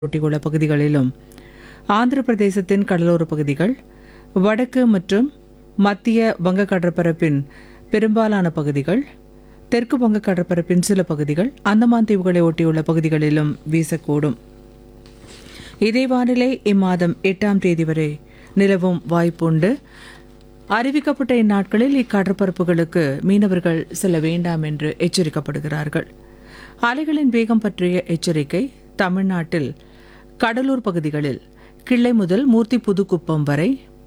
ஒட்டியுள்ள பகுதிகளிலும் ஆந்திர பிரதேசத்தின் கடலோர பகுதிகள் வடக்கு மற்றும் மத்திய வங்க கடற்பரப்பின் பெரும்பாலான பகுதிகள் தெற்கு வங்க கடற்பரப்பின் சில பகுதிகள் அந்தமான் தீவுகளை ஒட்டியுள்ள பகுதிகளிலும் வீசக்கூடும் இதே வானிலை இம்மாதம் எட்டாம் தேதி வரை நிலவும் வாய்ப்புண்டு அறிவிக்கப்பட்ட இந்நாட்களில் இக்கடற்பரப்புகளுக்கு மீனவர்கள் செல்ல வேண்டாம் என்று எச்சரிக்கப்படுகிறார்கள் அலைகளின் வேகம் பற்றிய எச்சரிக்கை தமிழ்நாட்டில் கடலூர் பகுதிகளில் கிள்ளை முதல் மூர்த்தி புதுக்குப்பம் வரை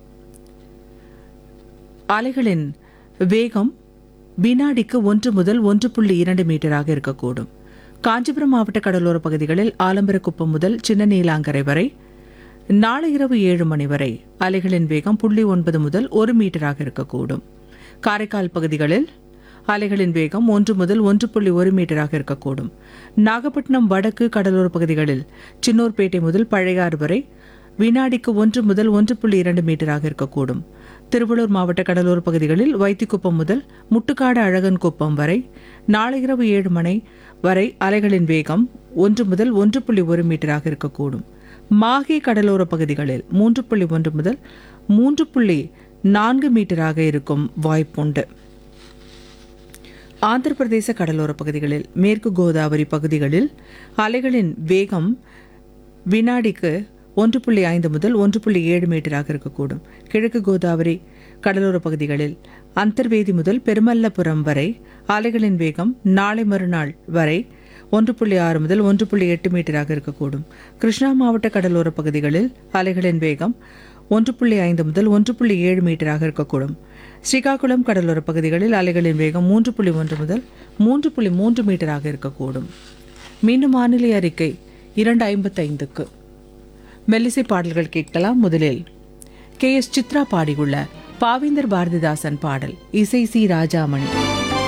அலைகளின் வேகம் வினாடிக்கு ஒன்று முதல் ஒன்று புள்ளி இரண்டு மீட்டராக இருக்கக்கூடும் காஞ்சிபுரம் மாவட்ட கடலோர பகுதிகளில் ஆலம்பரக்குப்பம் முதல் சின்ன நீலாங்கரை வரை நாளை இரவு ஏழு மணி வரை அலைகளின் வேகம் புள்ளி ஒன்பது முதல் ஒரு மீட்டராக இருக்கக்கூடும் காரைக்கால் பகுதிகளில் அலைகளின் வேகம் ஒன்று முதல் ஒன்று புள்ளி ஒரு மீட்டராக இருக்கக்கூடும் நாகப்பட்டினம் வடக்கு கடலோர பகுதிகளில் சின்னூர்பேட்டை முதல் பழையாறு வரை வினாடிக்கு ஒன்று முதல் ஒன்று புள்ளி இரண்டு மீட்டராக இருக்கக்கூடும் திருவள்ளூர் மாவட்ட கடலோர பகுதிகளில் வைத்திக்குப்பம் முதல் முட்டுக்காடு அழகன் குப்பம் வரை நாளை இரவு ஏழு மணி வரை அலைகளின் வேகம் ஒன்று முதல் ஒன்று புள்ளி ஒரு மீட்டராக இருக்கக்கூடும் மாஹே கடலோர பகுதிகளில் மூன்று புள்ளி ஒன்று முதல் மூன்று புள்ளி நான்கு மீட்டராக இருக்கும் வாய்ப்புண்டு ஆந்திர பிரதேச கடலோர பகுதிகளில் மேற்கு கோதாவரி பகுதிகளில் அலைகளின் வேகம் வினாடிக்கு ஒன்று புள்ளி ஐந்து முதல் ஒன்று புள்ளி ஏழு மீட்டராக இருக்கக்கூடும் கிழக்கு கோதாவரி கடலோர பகுதிகளில் அந்தர்வேதி முதல் பெருமல்லபுரம் வரை அலைகளின் வேகம் நாளை மறுநாள் வரை ஒன்று புள்ளி ஆறு முதல் ஒன்று புள்ளி எட்டு மீட்டராக இருக்கக்கூடும் கிருஷ்ணா மாவட்ட கடலோர பகுதிகளில் அலைகளின் வேகம் ஒன்று புள்ளி ஐந்து முதல் ஒன்று புள்ளி ஏழு மீட்டராக இருக்கக்கூடும் ஸ்ரீகாகுளம் கடலோர பகுதிகளில் அலைகளின் வேகம் மூன்று புள்ளி ஒன்று முதல் மூன்று புள்ளி மூன்று மீட்டராக இருக்கக்கூடும் மீண்டும் வானிலை அறிக்கை இரண்டு ஐம்பத்தைந்துக்கு மெல்லிசை பாடல்கள் கேட்கலாம் முதலில் கே எஸ் சித்ரா பாடியுள்ள பாவேந்தர் பாரதிதாசன் பாடல் இசை சி ராஜாமணி